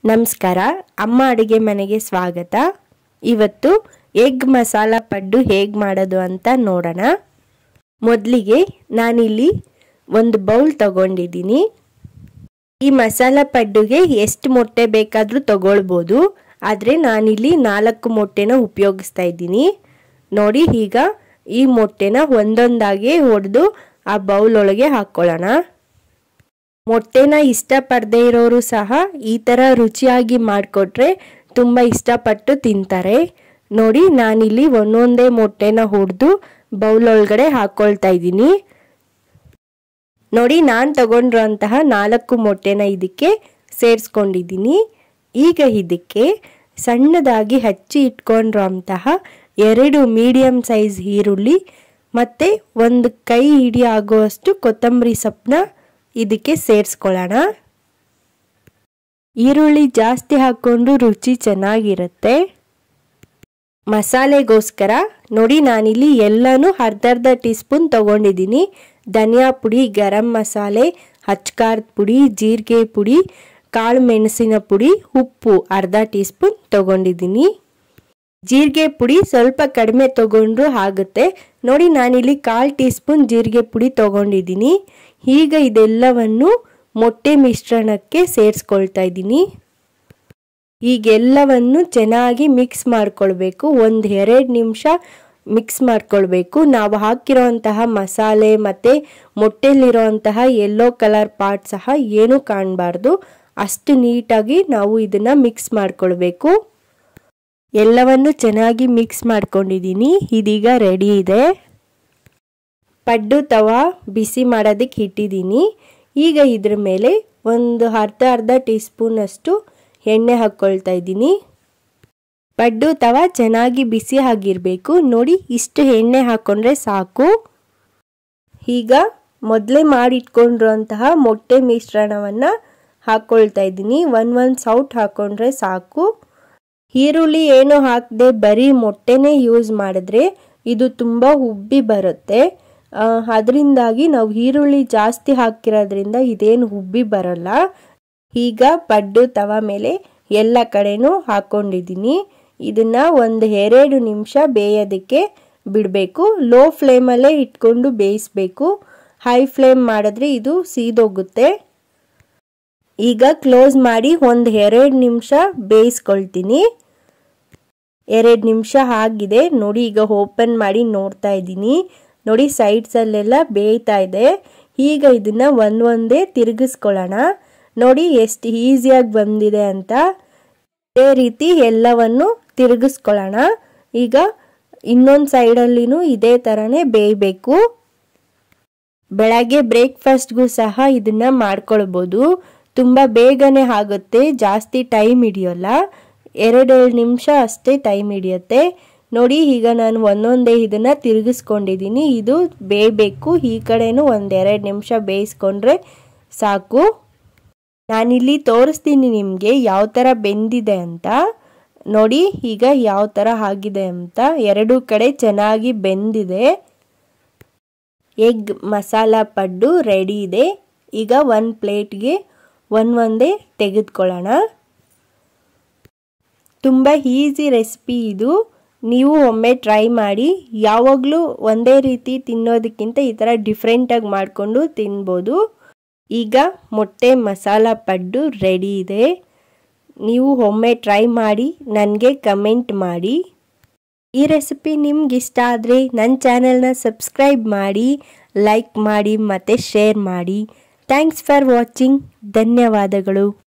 ನಮಸ್ಕಾರ ಅಮ್ಮ ಅಡುಗೆ ಮನೆಗೆ ಸ್ವಾಗತ ಇವತ್ತು ಎಗ್ ಮಸಾಲ ಪಡ್ಡು ಹೇಗೆ ಮಾಡೋದು ಅಂತ ನೋಡೋಣ ಮೊದಲಿಗೆ ನಾನಿಲ್ಲಿ ಒಂದು ಬೌಲ್ ತಗೊಂಡಿದ್ದೀನಿ ಈ ಮಸಾಲ ಪಡ್ಡುಗೆ ಎಷ್ಟು ಮೊಟ್ಟೆ ಬೇಕಾದರೂ ತಗೊಳ್ಬೋದು ಆದರೆ ನಾನಿಲ್ಲಿ ನಾಲ್ಕು ಮೊಟ್ಟೆನ ಉಪಯೋಗಿಸ್ತಾ ಇದ್ದೀನಿ ನೋಡಿ ಈಗ ಈ ಮೊಟ್ಟೆನ ಒಂದೊಂದಾಗಿ ಹೊಡೆದು ಆ ಬೌಲ್ ಒಳಗೆ ಹಾಕ್ಕೊಳ್ಳೋಣ ಮೊಟ್ಟೆನ ಇಷ್ಟಪಡದೇ ಇರೋರು ಸಹ ಈ ಥರ ರುಚಿಯಾಗಿ ಮಾಡಿಕೊಟ್ರೆ ತುಂಬ ಇಷ್ಟಪಟ್ಟು ತಿಂತಾರೆ ನೋಡಿ ನಾನಿಲ್ಲಿ ಒಂದೊಂದೇ ಮೊಟ್ಟೆನ ಹೊಡೆದು ಬೌಲ್ ಒಳಗಡೆ ಹಾಕ್ಕೊಳ್ತಾ ಇದ್ದೀನಿ ನೋಡಿ ನಾನು ತಗೊಂಡಿರೋಂತಹ ನಾಲ್ಕು ಮೊಟ್ಟೆನ ಇದಕ್ಕೆ ಸೇರಿಸ್ಕೊಂಡಿದ್ದೀನಿ ಈಗ ಇದಕ್ಕೆ ಸಣ್ಣದಾಗಿ ಹಚ್ಚಿ ಇಟ್ಕೊಂಡಿರೋಂತಹ ಎರಡು ಮೀಡಿಯಮ್ ಸೈಜ್ ಈರುಳ್ಳಿ ಮತ್ತು ಒಂದು ಕೈ ಹಿಡಿ ಆಗುವಷ್ಟು ಕೊತ್ತಂಬರಿ ಸೊಪ್ಪನ್ನ ಇದಕ್ಕೆ ಸೇರಿಸ್ಕೊಳ್ಳೋಣ ಈರುಳ್ಳಿ ಜಾಸ್ತಿ ಹಾಕ್ಕೊಂಡು ರುಚಿ ಚೆನ್ನಾಗಿರುತ್ತೆ ಮಸಾಲೆಗೋಸ್ಕರ ನೋಡಿ ನಾನಿಲ್ಲಿ ಎಲ್ಲನೂ ಅರ್ಧ ಅರ್ಧ ಟೀ ಸ್ಪೂನ್ ತೊಗೊಂಡಿದ್ದೀನಿ ಧನಿಯಾ ಪುಡಿ ಗರಂ ಮಸಾಲೆ ಹಚ್ಕಾರದ ಪುಡಿ ಜೀರಿಗೆ ಪುಡಿ ಕಾಳು ಮೆಣಸಿನ ಪುಡಿ ಉಪ್ಪು ಅರ್ಧ ಟೀ ಸ್ಪೂನ್ ತೊಗೊಂಡಿದ್ದೀನಿ ಜೀರಿಗೆ ಪುಡಿ ಸ್ವಲ್ಪ ಕಡಿಮೆ ತೊಗೊಂಡ್ರು ಆಗುತ್ತೆ ನೋಡಿ ನಾನಿಲ್ಲಿ ಕಾಲು ಟೀ ಸ್ಪೂನ್ ಜೀರಿಗೆ ಪುಡಿ ತೊಗೊಂಡಿದ್ದೀನಿ ಈಗ ಇದೆಲ್ಲವನ್ನು ಮೊಟ್ಟೆ ಮಿಶ್ರಣಕ್ಕೆ ಸೇರಿಸ್ಕೊಳ್ತಾ ಇದ್ದೀನಿ ಈಗೆಲ್ಲವನ್ನು ಚೆನ್ನಾಗಿ ಮಿಕ್ಸ್ ಮಾಡ್ಕೊಳ್ಬೇಕು ಒಂದು ಎರಡು ನಿಮಿಷ ಮಿಕ್ಸ್ ಮಾಡ್ಕೊಳ್ಬೇಕು ನಾವು ಹಾಕಿರೋಂತಹ ಮಸಾಲೆ ಮತ್ತು ಮೊಟ್ಟೆಲಿರೋಂತಹ ಯೆಲ್ಲೋ ಕಲರ್ ಪಾರ್ಟ್ ಸಹ ಏನೂ ಕಾಣಬಾರ್ದು ಅಷ್ಟು ನೀಟಾಗಿ ನಾವು ಇದನ್ನು ಮಿಕ್ಸ್ ಮಾಡ್ಕೊಳ್ಬೇಕು ಎಲ್ಲವನ್ನು ಚೆನ್ನಾಗಿ ಮಿಕ್ಸ್ ಮಾಡ್ಕೊಂಡಿದ್ದೀನಿ ಇದೀಗ ರೆಡಿ ಇದೆ ಪಡ್ಡು ತವಾ ಬಿಸಿ ಮಾಡೋದಕ್ಕೆ ಇಟ್ಟಿದ್ದೀನಿ ಈಗ ಇದ್ರ ಮೇಲೆ ಒಂದು ಅರ್ಧ ಅರ್ಧ ಟೀ ಸ್ಪೂನಷ್ಟು ಎಣ್ಣೆ ಹಾಕ್ಕೊಳ್ತಾ ಇದ್ದೀನಿ ಪಡ್ಡು ತವ ಚೆನ್ನಾಗಿ ಬಿಸಿ ಆಗಿರಬೇಕು ನೋಡಿ ಇಷ್ಟು ಎಣ್ಣೆ ಹಾಕ್ಕೊಂಡ್ರೆ ಸಾಕು ಈಗ ಮೊದಲೇ ಮಾಡಿಟ್ಕೊಂಡಿರೋಂತಹ ಮೊಟ್ಟೆ ಮಿಶ್ರಣವನ್ನು ಹಾಕ್ಕೊಳ್ತಾ ಇದ್ದೀನಿ ಒನ್ ಒನ್ ಸೌಟ್ ಹಾಕ್ಕೊಂಡ್ರೆ ಸಾಕು ಈರುಳ್ಳಿ ಏನು ಹಾಕದೆ ಬರೀ ಮೊಟ್ಟೆನೇ ಯೂಸ್ ಮಾಡಿದ್ರೆ ಇದು ತುಂಬ ಉಬ್ಬಿ ಬರುತ್ತೆ ಅದರಿಂದಾಗಿ ನಾವು ಈರುಳ್ಳಿ ಜಾಸ್ತಿ ಹಾಕಿರೋದ್ರಿಂದ ಇದೇನು ಉಬ್ಬಿ ಬರಲ್ಲ ಈಗ ಪಡ್ಡು ತವ ಮೇಲೆ ಎಲ್ಲ ಕಡೆನೂ ಹಾಕ್ಕೊಂಡಿದ್ದೀನಿ ಇದನ್ನು ಒಂದು ಎರಡು ನಿಮಿಷ ಬೇಯೋದಕ್ಕೆ ಬಿಡಬೇಕು ಲೋ ಫ್ಲೇಮಲ್ಲೇ ಇಟ್ಕೊಂಡು ಬೇಯಿಸ್ಬೇಕು ಹೈ ಫ್ಲೇಮ್ ಮಾಡಿದ್ರೆ ಇದು ಸೀದೋಗುತ್ತೆ ಈಗ ಕ್ಲೋಸ್ ಮಾಡಿ ಒಂದು ಎರಡು ನಿಮಿಷ ಬೇಯಿಸ್ಕೊಳ್ತೀನಿ ಎರಡು ನಿಮಿಷ ಆಗಿದೆ ನೋಡಿ ಈಗ ಓಪನ್ ಮಾಡಿ ನೋಡ್ತಾ ಇದ್ದೀನಿ ನೋಡಿ ಸೈಡ್ಸಲ್ಲೆಲ್ಲ ಬೇಯ್ತಾ ಇದೆ ಈಗ ಇದನ್ನ ಒಂದೊಂದೇ ತಿರುಗಿಸ್ಕೊಳ್ಳೋಣ ನೋಡಿ ಎಷ್ಟು ಈಸಿಯಾಗಿ ಬಂದಿದೆ ಅಂತ ಇದೇ ರೀತಿ ಎಲ್ಲವನ್ನು ತಿರುಗಿಸ್ಕೊಳ್ಳೋಣ ಈಗ ಇನ್ನೊಂದು ಸೈಡಲ್ಲಿನೂ ಇದೇ ಥರನೇ ಬೇಯಬೇಕು ಬೆಳಗ್ಗೆ ಬ್ರೇಕ್ಫಾಸ್ಟ್ಗೂ ಸಹ ಇದನ್ನ ಮಾಡ್ಕೊಳ್ಬೋದು ತುಂಬ ಬೇಗನೆ ಆಗುತ್ತೆ ಜಾಸ್ತಿ ಟೈಮ್ ಹಿಡಿಯೋಲ್ಲ ಎರಡೆರಡು ನಿಮಿಷ ಅಷ್ಟೇ ಟೈಮ್ ಹಿಡಿಯುತ್ತೆ ನೋಡಿ ಈಗ ನಾನು ಒಂದೊಂದೇ ಇದನ್ನು ತಿರುಗಿಸ್ಕೊಂಡಿದ್ದೀನಿ ಇದು ಬೇಯಬೇಕು ಈ ಕಡೆನೂ ಒಂದೆರಡು ನಿಮಿಷ ಬೇಯಿಸ್ಕೊಂಡ್ರೆ ಸಾಕು ನಾನಿಲ್ಲಿ ತೋರಿಸ್ತೀನಿ ನಿಮಗೆ ಯಾವ ಥರ ಬೆಂದಿದೆ ಅಂತ ನೋಡಿ ಈಗ ಯಾವ ಥರ ಆಗಿದೆ ಅಂತ ಎರಡೂ ಕಡೆ ಚೆನ್ನಾಗಿ ಬೆಂದಿದೆ ಎಗ್ ಮಸಾಲ ಪಡ್ಡು ರೆಡಿ ಇದೆ ಈಗ ಒಂದು ಪ್ಲೇಟ್ಗೆ ಒಂದೊಂದೇ ತೆಗೆದುಕೊಳ್ಳೋಣ ತುಂಬ ಈಸಿ ರೆಸಿಪಿ ಇದು ನೀವು ಒಮ್ಮೆ ಟ್ರೈ ಮಾಡಿ ಯಾವಾಗಲೂ ಒಂದೇ ರೀತಿ ತಿನ್ನೋದಕ್ಕಿಂತ ಈ ಥರ ಡಿಫ್ರೆಂಟಾಗಿ ಮಾಡಿಕೊಂಡು ತಿನ್ಬೋದು ಈಗ ಮೊಟ್ಟೆ ಮಸಾಲ ಪಡ್ಡು ರೆಡಿ ಇದೆ ನೀವು ಒಮ್ಮೆ ಟ್ರೈ ಮಾಡಿ ನನಗೆ ಕಮೆಂಟ್ ಮಾಡಿ ಈ ರೆಸಿಪಿ ನಿಮ್ಗೆ ಇಷ್ಟ ಆದರೆ ನನ್ನ ಚಾನೆಲ್ನ ಸಬ್ಸ್ಕ್ರೈಬ್ ಮಾಡಿ ಲೈಕ್ ಮಾಡಿ ಮತ್ತು ಶೇರ್ ಮಾಡಿ ಥ್ಯಾಂಕ್ಸ್ ಫಾರ್ ವಾಚಿಂಗ್ ಧನ್ಯವಾದಗಳು